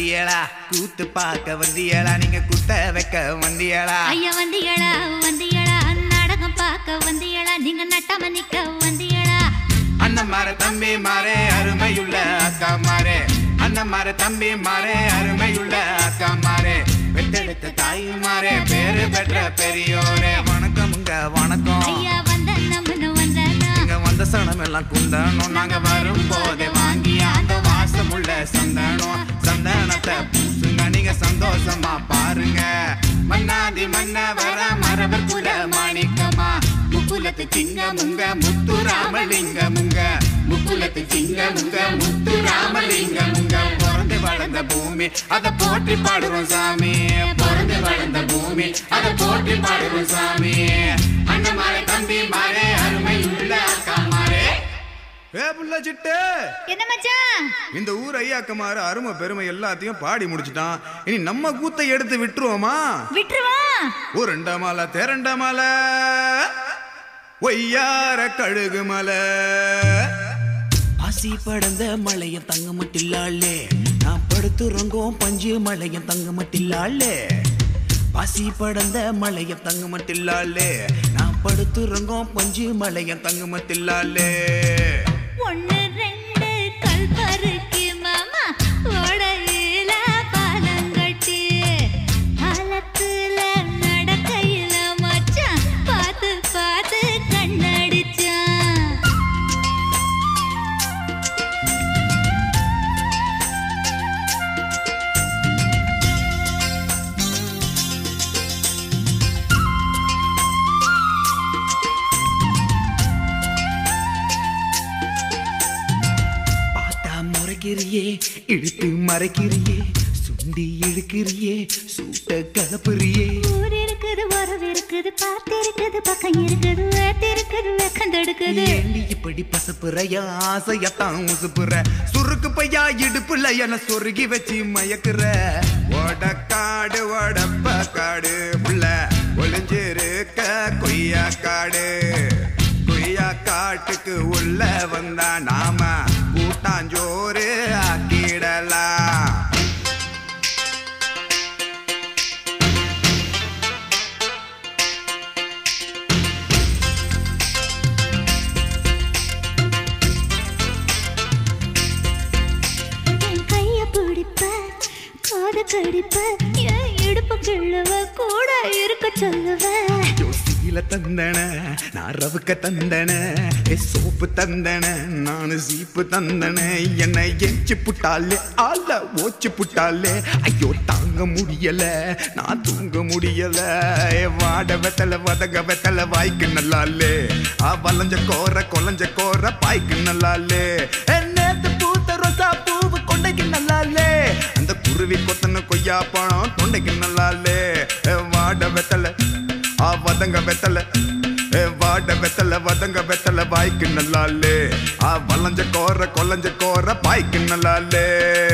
வந்தியலா கூத்து பார்க்க வந்தியலா நீங்க குத்த வைக்க வந்தியலா ஐயா வந்தியளா வந்தியளா நாடகம் பார்க்க வந்தியளா நீங்க நட்டாம நிக்க வந்தியளா அண்ணன் மாற தம்பி மாறே அருமையுள்ள அக்கா மாறே அண்ணன் மாற தம்பி மாறே அருமையுள்ள அக்கா மாறே பெற்றெடுத்த தாய் மாறே பேரு பெற்ற பெரியோரே வணக்கமுங்க வணக்கம் ஐயா வந்த நம்மனு வந்தனா இங்க வந்த சனம் எல்லாம் குந்தணும் நாங்க வரும் போதே வாங்கி அந்த வாசமுள்ள சந்தனம் சந்தனத்தை பூசுங்க நீங்க சந்தோஷமா பாருங்க மன்னாதி மன்ன வர மரபுக்குள்ள மாணிக்கமா முக்குலத்து சிங்க முங்க முத்து ராமலிங்க முங்க முக்குலத்து சிங்க முங்க முத்து ராமலிங்க முங்க பிறந்து வளர்ந்த பூமி அதை போற்றி பாடுறோம் சாமி பிறந்து வளர்ந்த பூமி அதை போற்றி பாடுறோம் சாமி அண்ணன் மாறே தம்பி மாறே அருமை உள்ள அக்கா மாறே ஏ புள்ள சிட்டு என்ன மச்சான் இந்த ஊர் ஐயாக்கமாறு அருமை பெருமை எல்லாத்தையும் பாடி முடிச்சிட்டான் இனி நம்ம கூத்தை எடுத்து விட்டுருவோமா விட்டுருவா ஒரு ரெண்டா மாலை தேரண்டா மாலை ஒய்யார கழுகு மலை ஆசி படந்த மழையும் தங்க மட்டில்லாளே நான் படுத்துறங்கும் பஞ்சு மழையும் தங்க மட்டில்லாளே பாசி படந்த மழையும் தங்க மட்டில்லாளே நான் படுத்துறங்கும் பஞ்சு மழையும் தங்க மட்டில்லாளே ஒண்ணு ரெண்டு கல் பருக்கி மாமா ஓடையில பாலங்கட்டி காலத்துல நடக்கையில மச்சான் பார்த்து பார்த்து கண்ணடிச்சான் பார்த்தா முறைக்கிறியே இழுத்து மறைக்கிறியே சுண்டி இழுக்கிறியே சூட்ட கலப்புறியே ஊர் இருக்குது உறவு இருக்குது பார்த்து இருக்குது பக்கம் இருக்குது வேத்து இருக்குது வெக்கந்தெடுக்குது ஏண்டி இப்படி பசப்புறையா ஆசையத்தான் உசுப்புற சுருக்கு பையா இடுப்புல என சொருகி வச்சு மயக்குற ஓடக்காடு ஓடப்ப காடு புள்ள ஒளிஞ்சிருக்க கொய்யா காடு கொய்யா காட்டுக்கு உள்ள வந்தா நாம கூட்டாஞ்சோறு ஆக்கிடலாம் என் கைய பிடிப்ப காது கடிப்ப என் இடுப்பு கிள்ளுவ கூட இருக்க சொல்லுவ யோசியில தந்தன நான் ரவுக்க தந்தன ஏ சோப்பு தந்தன நானு சீப்பு தந்தன என்னை எச்சு புட்டாலே ஆள ஓச்சு புட்டாலே ஐயோ தாங்க முடியல நான் தூங்க முடியல ஏ வாட வெத்தல வதங்க வெத்தல வாய்க்கு நல்லாலே ஆ வளைஞ்ச கோர கொலைஞ்ச கோர பாய்க்கு நல்லாலே ஏ, நேத்து பூத்த ரோசா பூவு கொண்டைக்கு நல்லாலே அந்த குருவி கொத்தன கொய்யா பழம் தொண்டைக்கு நல்லாலே ஏ, வாட வெத்தல ஆ வதங்க வெத்தல ஏ வாட வெத்தல வதங்க வெத்தல வாய்க்கு நல்லாலே ஆ வளைஞ்ச கோர கொலைஞ்ச கோர பாய்க்கு நல்லாலே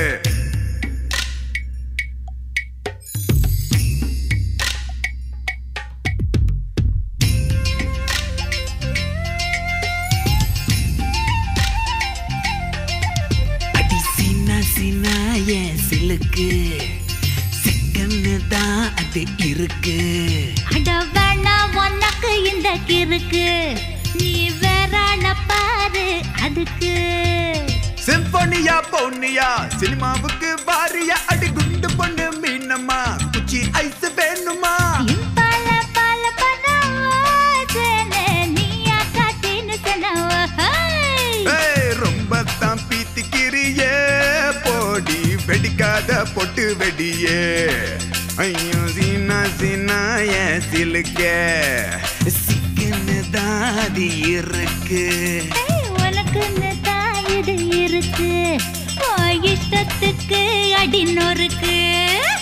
அடி சின்ன சின்ன என் சிலுக்கு செகண்ட் தான் அது இருக்கு அட வேணா உனக்கு இந்த கிறுக்கு நீ வேறான பாரு அதுக்கு சிம்பொனியா பொன்னியா சினிமாவுக்கு வாரியா அடி குண்டு பொண்ணு மீனம்மா குச்சி ஐஸ் வேணுமா இம்பால பால பண்ணாதேனே நீயா காட்டின்னு சொன்னவ ஹாய் ஏய், ரொம்ப தான் பீத்திக்கிறியே போடி வெடிக்காத பொட்டு வெடியே ஐயோ சீனா சீனா என் சிலுக்கே சிக்கன்னு தான் அது இருக்கு ஏய், உனக்குன்னு தான் இது இருக்கு உன் இஷ்டத்துக்கு அடி நொறுக்கு